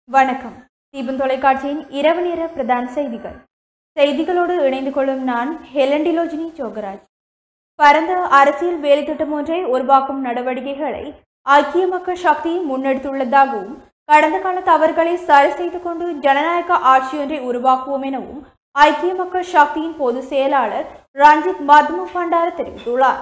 வணக்கம் தீபம் தொலைக்காட்சியின் இரவு நேர பிரதான செய்திகள் செய்திகளோடு இணைந்து கொள்ளும் நான் ஹெலண்டிலோஜினி சோகராஜ் பரந்த அரசியல் வேலைத்திட்டம் ஒன்றை உருவாக்கும் நடவடிக்கைகளை ஐக்கிய மக்கள் சக்தி முன்னெடுத்துள்ளதாகவும் கடந்த கால தவறுகளை சரி செய்து கொண்டு ஜனநாயக ஆட்சியொன்றை உருவாக்குவோம் எனவும் ஐக்கிய மக்கள் சக்தியின் பொதுச் செயலாளர் ரஞ்சித் மதுமு பண்டார தெரிவித்துள்ளார்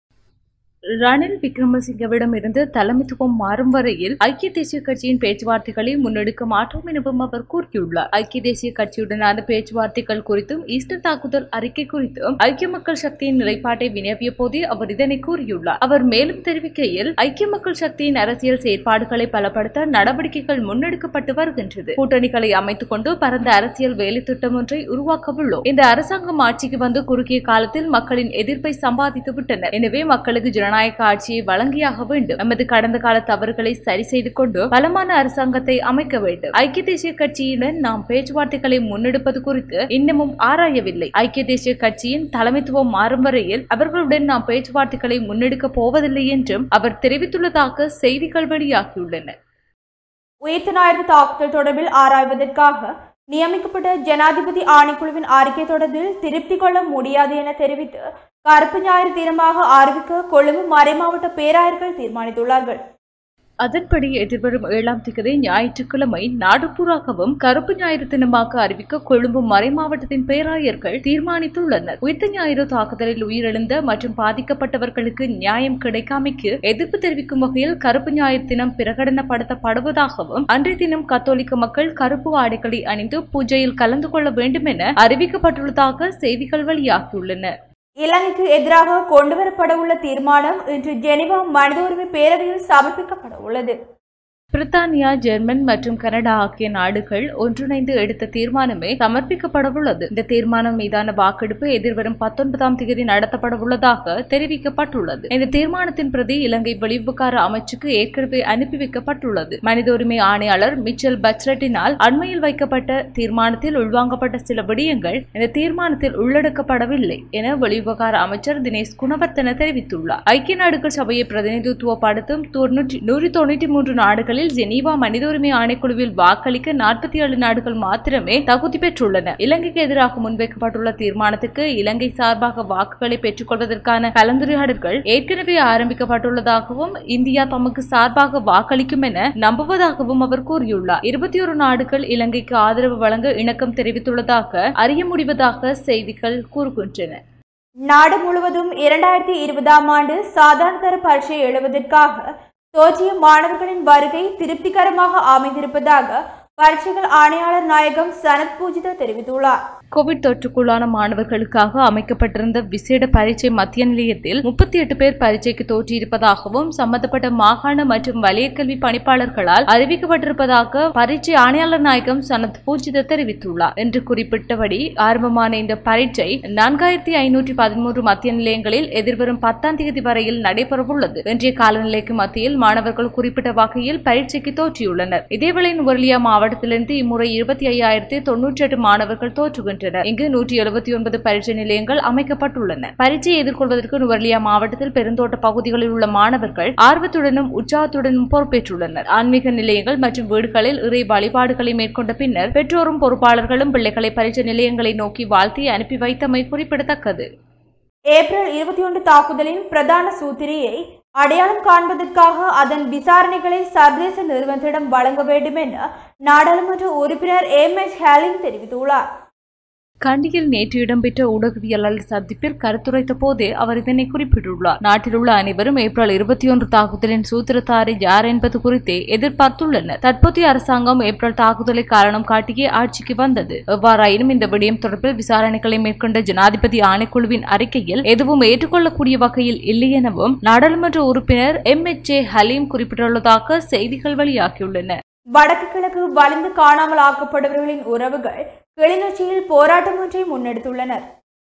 ரணில் விக்ரமசிங்கவிடம் இருந்து தலைமைத்துவம் மாறும் வரையில் ஐக்கிய தேசிய கட்சியின் பேச்சுவார்த்தைகளை முன்னெடுக்க மாட்டோம் எனவும் அவர் கூறியுள்ளார் ஐக்கிய தேசிய கட்சியுடனான பேச்சுவார்த்தைகள் குறித்தும் ஈஸ்டர் தாக்குதல் அறிக்கை குறித்தும் ஐக்கிய மக்கள் சக்தியின் நிலைப்பாட்டை வினவிய போதே அவர் இதனை கூறியுள்ளார் அவர் மேலும் தெரிவிக்கையில் ஐக்கிய மக்கள் சக்தியின் அரசியல் செயற்பாடுகளை பலப்படுத்த நடவடிக்கைகள் முன்னெடுக்கப்பட்டு வருகின்றது கூட்டணிகளை அமைத்துக் கொண்டு பரந்த அரசியல் வேலை திட்டம் ஒன்றை உருவாக்கவுள்ளோம் இந்த அரசாங்கம் ஆட்சிக்கு வந்து குறுகிய காலத்தில் மக்களின் எதிர்ப்பை சம்பாதித்து விட்டனர் எனவே மக்களுக்கு ஜனநாயக ஆட்சியை வழங்கியாக வேண்டும் நமது கடந்த கால தவறுகளை சரி செய்து கொண்டு பலமான அரசாங்கத்தை அமைக்க வேண்டும் ஐக்கிய தேசிய கட்சியுடன் நாம் பேச்சுவார்த்தைகளை முன்னெடுப்பது குறித்து இன்னமும் ஆராயவில்லை ஐக்கிய தேசிய கட்சியின் தலைமைத்துவம் மாறும் வரையில் அவர்களுடன் நாம் பேச்சுவார்த்தைகளை முன்னெடுக்க போவதில்லை என்றும் அவர் தெரிவித்துள்ளதாக செய்திகள் வெளியாகியுள்ளன உயிர்த்த ஞாயிறு தாக்குதல் தொடர்பில் ஆராய்வதற்காக நியமிக்கப்பட்ட ஜனாதிபதி ஆணைக்குழுவின் அறிக்கை தொடர்பில் திருப்தி கொள்ள முடியாது என தெரிவித்து கருப்பு ஞாயிறு தினமாக அறிவிக்க கொழும்பு மறைமாவட்ட பேராயர்கள் தீர்மானித்துள்ளார்கள் அதன்படி எதிர்வரும் ஏழாம் திகதி ஞாயிற்றுக்கிழமை நாடுபூராகவும் கருப்பு ஞாயிறு தினமாக அறிவிக்க கொழும்பு மறைமாவட்டத்தின் பேராயர்கள் தீர்மானித்துள்ளனர் உயிர்த்த ஞாயிறு தாக்குதலில் உயிரிழந்த மற்றும் பாதிக்கப்பட்டவர்களுக்கு நியாயம் கிடைக்காமைக்கு எதிர்ப்பு தெரிவிக்கும் வகையில் கருப்பு ஞாயிறு தினம் பிரகடனப்படுத்தப்படுவதாகவும் அன்றைய தினம் கத்தோலிக்க மக்கள் கருப்பு ஆடைகளை அணிந்து பூஜையில் கலந்து கொள்ள வேண்டும் என அறிவிக்கப்பட்டுள்ளதாக செய்திகள் வெளியாகியுள்ளன இலங்கைக்கு எதிராக கொண்டுவரப்பட உள்ள தீர்மானம் இன்று ஜெனிவா மனித உரிமை பேரவையில் சமர்ப்பிக்கப்பட உள்ளது பிரித்தானியா ஜெர்மன் மற்றும் கனடா ஆகிய நாடுகள் ஒன்றிணைந்து எடுத்த தீர்மானமே சமர்ப்பிக்கப்படவுள்ளது இந்த தீர்மானம் மீதான வாக்கெடுப்பு எதிர்வரும் பத்தொன்பதாம் தேதி நடத்தப்படவுள்ளதாக தெரிவிக்கப்பட்டுள்ளது இந்த தீர்மானத்தின் பிரதி இலங்கை வெளிவிவகார அமைச்சுக்கு ஏற்கனவே அனுப்பி வைக்கப்பட்டுள்ளது மனித உரிமை ஆணையாளர் மிச்சல் பச்ரட்டினால் அண்மையில் வைக்கப்பட்ட தீர்மானத்தில் உள்வாங்கப்பட்ட சில விடயங்கள் இந்த தீர்மானத்தில் உள்ளடக்கப்படவில்லை என வெளிவிவகார அமைச்சர் தினேஷ் குணவர்த்தன தெரிவித்துள்ளார் ஐக்கிய நாடுகள் சபையை பிரதிநிதித்துவப்படுத்தும் தொன்னூற்றி நூற்றி தொண்ணூற்றி மூன்று நாடுகளில் ஜெனீவா மனித உரிமை ஆணைக்குழுவில் வாக்களிக்க நாற்பத்தி ஏழு நாடுகள் மாத்திரமே தகுதி பெற்றுள்ளன இலங்கைக்கு எதிராக முன்வைக்கப்பட்டுள்ள தீர்மானத்துக்கு இலங்கை சார்பாக வாக்குகளை பெற்றுக்கொள்வதற்கான கலந்துரையாடல்கள் ஏற்கனவே ஆரம்பிக்கப்பட்டுள்ளதாகவும் இந்தியா தமக்கு சார்பாக வாக்களிக்கும் என நம்புவதாகவும் அவர் கூறியுள்ளார் இருபத்தி ஒரு நாடுகள் இலங்கைக்கு ஆதரவு வழங்க இணக்கம் தெரிவித்துள்ளதாக அறிய முடிவதாக செய்திகள் கூறுகின்றன நாடு முழுவதும் இரண்டாயிரத்தி இருபதாம் ஆண்டு சாதாரண தர பரீட்சை எழுவதற்காக தோற்றிய மாணவர்களின் வருகை திருப்திகரமாக அமைந்திருப்பதாக பரீட்சைகள் ஆணையாளர் நாயகம் சனத் பூஜிதா தெரிவித்துள்ளார் கோவிட் தொற்றுக்குள்ளான மாணவர்களுக்காக அமைக்கப்பட்டிருந்த விசேட பரீட்சை மத்திய நிலையத்தில் முப்பத்தி எட்டு பேர் பரீட்சைக்கு தோற்றியிருப்பதாகவும் சம்பந்தப்பட்ட மாகாண மற்றும் வலயக்கல்வி பணிப்பாளர்களால் அறிவிக்கப்பட்டிருப்பதாக பரீட்சை ஆணையாளர் நாயகம் சனத் பூஜித தெரிவித்துள்ளார் என்று குறிப்பிட்டபடி ஆரம்பமான இந்த பரீட்சை நான்காயிரத்தி ஐநூற்றி பதிமூன்று மத்திய நிலையங்களில் எதிர்வரும் பத்தாம் தேதி வரையில் நடைபெறவுள்ளது இன்றைய காலநிலைக்கு மத்தியில் மாணவர்கள் குறிப்பிட்ட வகையில் பரீட்சைக்கு தோற்றியுள்ளனர் இதேவேளை நுவர்லியா மாவட்டத்திலிருந்து இம்முறை இருபத்தி ஐயாயிரத்தி தொன்னூற்றி எட்டு மாணவர்கள் தோற்றுகின்றனர் இங்கு நூற்றி எழுபத்தி ஒன்பது பரீட்சை நிலையங்கள் அமைக்கப்பட்டுள்ளன பரீட்சையை எதிர்கொள்வதற்கு நுவர்லியா மாவட்டத்தில் பெருந்தோட்ட பகுதிகளில் உள்ள மாணவர்கள் ஆர்வத்துடனும் உற்சாகத்துடனும் பொறுப்பேற்றுள்ளனர் ஆன்மீக நிலையங்கள் மற்றும் வீடுகளில் இறை வழிபாடுகளை மேற்கொண்ட பின்னர் பெற்றோரும் பொறுப்பாளர்களும் பிள்ளைகளை பரீட்சை நிலையங்களை நோக்கி வாழ்த்தி அனுப்பி வைத்தமை குறிப்பிடத்தக்கது ஏப்ரல் இருபத்தி ஒன்று தாக்குதலின் பிரதான சூத்திரியை அடையாளம் காண்பதற்காக அதன் விசாரணைகளை சர்வதேச நிறுவனத்திடம் வழங்க வேண்டும் என நாடாளுமன்ற உறுப்பினர் எம் எச் ஹேலின் தெரிவித்துள்ளார் கண்டியில் நேற்று இடம்பெற்ற ஊடகவியலாளர் சந்திப்பில் கருத்துரைத்த போதே அவர் இதனை குறிப்பிட்டுள்ளார் நாட்டில் உள்ள அனைவரும் ஏப்ரல் இருபத்தி ஒன்று தாக்குதலின் சூத்திரத்தாரி யார் என்பது குறித்தே எதிர்பார்த்துள்ளனர் தற்போதைய அரசாங்கம் ஏப்ரல் தாக்குதலை காரணம் காட்டியே ஆட்சிக்கு வந்தது எவ்வாறாயினும் இந்த விடயம் தொடர்பில் விசாரணைகளை மேற்கொண்ட ஜனாதிபதி ஆணைக்குழுவின் அறிக்கையில் எதுவும் ஏற்றுக்கொள்ளக்கூடிய வகையில் இல்லை எனவும் நாடாளுமன்ற உறுப்பினர் எம் எச் ஏ ஹலீம் குறிப்பிட்டுள்ளதாக செய்திகள் வெளியாகியுள்ளன வடக்கு கிழக்கு வலிந்து காணாமல் ஆக்கப்படுபவர்களின் உறவுகள் கிளிநொச்சியில் போராட்டம் ஒன்றை முன்னெடுத்துள்ளனர்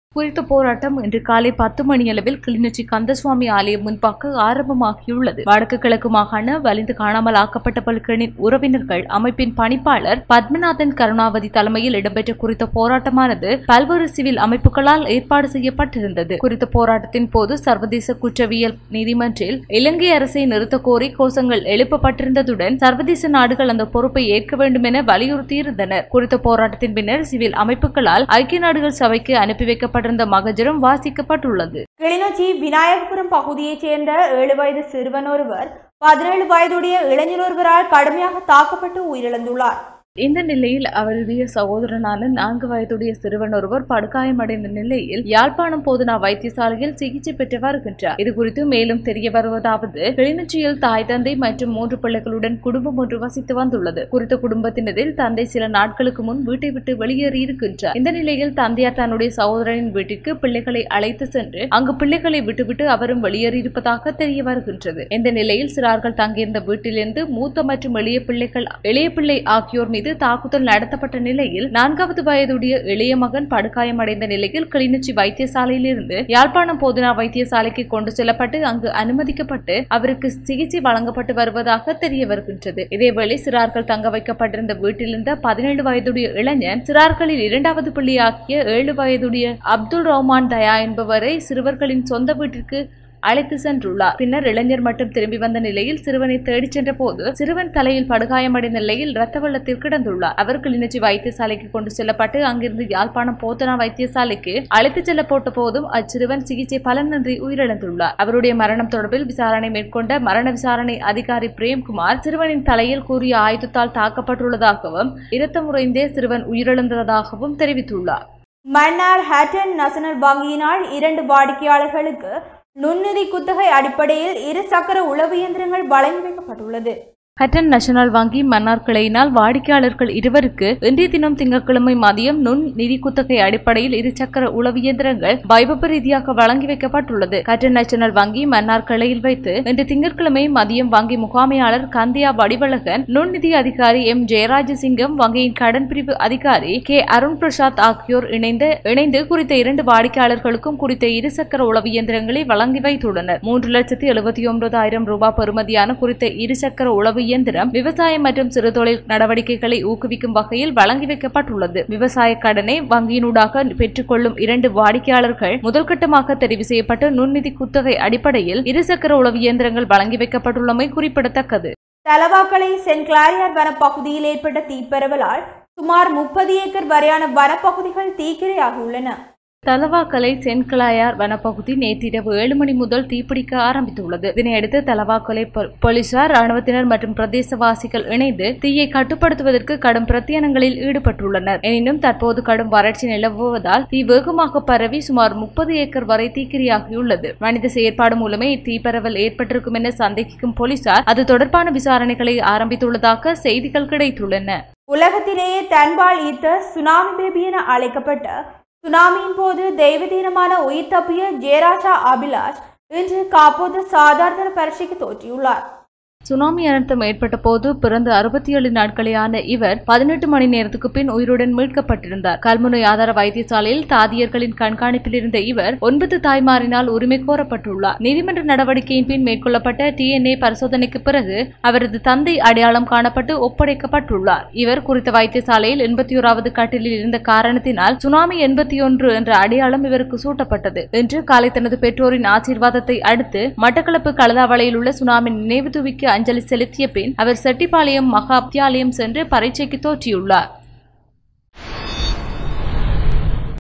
குறித்த போராட்டம் இன்று காலை பத்து மணியளவில் கிளிநொச்சி கந்தசுவாமி ஆலயம் முன்பாக ஆரம்பமாகியுள்ளது வடக்கு கிழக்கு மாகாண வலிந்து காணாமல் ஆக்கப்பட்ட பல்கனின் உறவினர்கள் அமைப்பின் பணிப்பாளர் பத்மநாதன் கருணாவதி தலைமையில் இடம்பெற்ற குறித்த போராட்டமானது பல்வேறு சிவில் அமைப்புகளால் ஏற்பாடு செய்யப்பட்டிருந்தது குறித்த போராட்டத்தின் போது சர்வதேச குற்றவியல் நீதிமன்றில் இலங்கை அரசை நிறுத்த கோரி கோஷங்கள் எழுப்பப்பட்டிருந்ததுடன் சர்வதேச நாடுகள் அந்த பொறுப்பை ஏற்க வேண்டும் என வலியுறுத்தியிருந்தனர் குறித்த போராட்டத்தின் பின்னர் சிவில் அமைப்புகளால் ஐக்கிய நாடுகள் சபைக்கு அனுப்பி வைக்கப்பட்டிருந்த மகஜரும் வாசிக்கப்பட்டுள்ளது கிளிநொச்சி விநாயகபுரம் பகுதியைச் சேர்ந்த ஏழு வயது சிறுவன் ஒருவர் பதினேழு வயதுடைய இளைஞர் ஒருவரால் கடுமையாக தாக்கப்பட்டு உயிரிழந்துள்ளார் இந்த நிலையில் அவருடைய சகோதரனான நான்கு வயதுடைய சிறுவன் ஒருவர் படுகாயமடைந்த நிலையில் யாழ்ப்பாணம் போதனா வைத்தியசாலையில் சிகிச்சை பெற்று வருகின்றார் இது குறித்து மேலும் தெரிய வருவதாவது கிளிநொச்சியில் தாய் தந்தை மற்றும் மூன்று பிள்ளைகளுடன் குடும்பம் ஒன்று வசித்து வந்துள்ளது குறித்த குடும்பத்தினரில் தந்தை சில நாட்களுக்கு முன் வீட்டை விட்டு வெளியேறி இருக்கின்றார் இந்த நிலையில் தந்தையார் தன்னுடைய சகோதரனின் வீட்டிற்கு பிள்ளைகளை அழைத்து சென்று அங்கு பிள்ளைகளை விட்டுவிட்டு அவரும் வெளியேறியிருப்பதாக தெரிய வருகின்றது இந்த நிலையில் சிறார்கள் தங்கியிருந்த வீட்டிலிருந்து மூத்த மற்றும் எளிய பிள்ளைகள் எளிய பிள்ளை ஆகியோர் மீது தாக்குதல் நடத்தப்பட்ட நிலையில் நான்காவது வயதுடைய இளைய மகன் படுகாயமடைந்த நிலையில் கிளிநொச்சி வைத்தியசாலையிலிருந்து யாழ்ப்பாணம் போதனா வைத்தியசாலைக்கு கொண்டு செல்லப்பட்டு அங்கு அனுமதிக்கப்பட்டு அவருக்கு சிகிச்சை வழங்கப்பட்டு வருவதாக தெரிய வருகின்றது இதேவேளை சிறார்கள் தங்க வைக்கப்பட்டிருந்த வீட்டிலிருந்த பதினேழு வயதுடைய இளைஞன் சிறார்களில் இரண்டாவது பிள்ளையாகிய ஏழு வயதுடைய அப்துல் ரஹ்மான் தயா என்பவரை சிறுவர்களின் சொந்த வீட்டிற்கு அழைத்து சென்றுள்ளார் பின்னர் இளைஞர் மட்டும் திரும்பி வந்த நிலையில் சிறுவனை தேடிச் சென்ற போது சிறுவன் தலையில் படுகாயமடைந்த நிலையில் இரத்த வெள்ளத்தில் கிடந்துள்ளார் அவர் கிளிநொச்சி வைத்தியசாலைக்கு கொண்டு செல்லப்பட்டு அங்கிருந்து யாழ்ப்பாணம் போத்தனா வைத்தியசாலைக்கு அழைத்துச் செல்லப்பட்ட போதும் அச்சிறுவன் சிகிச்சை பலனின்றி உயிரிழந்துள்ளார் அவருடைய மரணம் தொடர்பில் விசாரணை மேற்கொண்ட மரண விசாரணை அதிகாரி பிரேம்குமார் சிறுவனின் தலையில் கூறிய ஆயுதத்தால் தாக்கப்பட்டுள்ளதாகவும் இரத்தம் உறைந்தே சிறுவன் உயிரிழந்ததாகவும் தெரிவித்துள்ளார் மன்னார் ஹேட்டன் நேஷனல் வங்கியினால் இரண்டு வாடிக்கையாளர்களுக்கு நுண்நிதி குத்தகை அடிப்படையில் இரு சக்கர உளவு இயந்திரங்கள் வழங்கி வைக்கப்பட்டுள்ளது ஹட்டன் நேஷனல் வங்கி மன்னார் கிளையினால் வாடிக்கையாளர்கள் இருவருக்கு இன்றைய தினம் திங்கட்கிழமை மதியம் நுண் நிதி குத்தகை அடிப்படையில் இருசக்கர உளவு இயந்திரங்கள் வைபவ ரீதியாக வழங்கி வைக்கப்பட்டுள்ளது ஹட்டன் நேஷனல் வங்கி மன்னார் கிளையில் வைத்து இன்று திங்கட்கிழமை மதியம் வங்கி முகாமையாளர் கந்தியா வடிவழகன் நுண்நிதி அதிகாரி எம் ஜெயராஜசிங்கம் வங்கியின் கடன் பிரிவு அதிகாரி கே அருண் பிரசாத் ஆகியோர் இணைந்து இணைந்து குறித்த இரண்டு வாடிக்கையாளர்களுக்கும் குறித்த இருசக்கர உளவு இயந்திரங்களை வழங்கி வைத்துள்ளனர் மூன்று லட்சத்தி எழுபத்தி ஒன்பதாயிரம் ரூபாய் பெறுமதியான குறித்த இருசக்கர உளவு இயந்திரம் விவசாயம் மற்றும் சிறு தொழில் நடவடிக்கைகளை ஊக்குவிக்கும் வகையில் வழங்கி வைக்கப்பட்டுள்ளது விவசாய கடனை வங்கியினூடாக பெற்றுக்கொள்ளும் இரண்டு வாடிக்கையாளர்கள் முதல்கட்டமாக தெரிவு செய்யப்பட்டு நுண்நிதி குத்தகை அடிப்படையில் இருசக்கர உளவு இயந்திரங்கள் வழங்கி வைக்கப்பட்டுள்ளமை குறிப்பிடத்தக்கது தலவாக்கலை சென்ட் கிளாரியார் வனப்பகுதியில் ஏற்பட்ட தீப்பரவலால் சுமார் முப்பது ஏக்கர் வரையான வனப்பகுதிகள் தீக்கிரையாகி உள்ளன தலவாக்கலை சென்கிளாயார் வனப்பகுதி நேற்றிரவு ஏழு மணி முதல் தீப்பிடிக்க ஆரம்பித்துள்ளது இதனையடுத்து தலவாக்கலை பொ- போலீசார் ராணுவத்தினர் மற்றும் பிரதேசவாசிகள் இணைந்து தீயை கட்டுப்படுத்துவதற்கு கடும் பிரத்தியனங்களில் ஈடுபட்டுள்ளனர் எனினும் தற்போது கடும் வறட்சி நிலவுவதால் தீ வேகமாக பரவி சுமார் முப்பது ஏக்கர் வரை தீக்கிரையாகியுள்ளது மனித செயற்பாடு மூலமே இத்தீ பரவல் ஏற்பட்டிருக்கும் என சந்தேகிக்கும் போலீசார் அது தொடர்பான விசாரணைகளை ஆரம்பித்துள்ளதாக செய்திகள் கிடைத்துள்ளன உலகத்திலேயே தன்பால் ஈர்த்த சுனாமி பேபி என அழைக்கப்பட்ட சுனாமியின் போது தெய்வதீனமான உயிர் தப்பிய ஜெயராஜா அபிலாஷ் இன்று காப்போது சாதாரண பரீட்சைக்கு தோற்றியுள்ளார் சுனாமி அனர்த்தம் ஏற்பட்ட போது பிறந்து அறுபத்தி ஏழு நாட்களேயான இவர் பதினெட்டு மணி நேரத்துக்கு பின் உயிருடன் மீட்கப்பட்டிருந்தார் கல்முனை ஆதார வைத்தியசாலையில் தாதியர்களின் கண்காணிப்பில் இருந்த இவர் ஒன்பது தாய்மாரினால் உரிமை கோரப்பட்டுள்ளார் நீதிமன்ற நடவடிக்கையின் பின் மேற்கொள்ளப்பட்ட டிஎன்ஏ பரிசோதனைக்கு பிறகு அவரது தந்தை அடையாளம் காணப்பட்டு ஒப்படைக்கப்பட்டுள்ளார் இவர் குறித்த வைத்தியசாலையில் எண்பத்தி ஓராவது கட்டிலில் இருந்த காரணத்தினால் சுனாமி எண்பத்தி ஒன்று என்ற அடையாளம் இவருக்கு சூட்டப்பட்டது இன்று காலை தனது பெற்றோரின் ஆசீர்வாதத்தை அடுத்து மட்டக்களப்பு கலதாவளையில் உள்ள சுனாமி நினைவு தூவிக்கு அஞ்சலி செலுத்திய பின் அவர் செட்டிப்பாளையம் மகா வித்தியாலயம் சென்று பரீட்சைக்கு தோற்றியுள்ளார்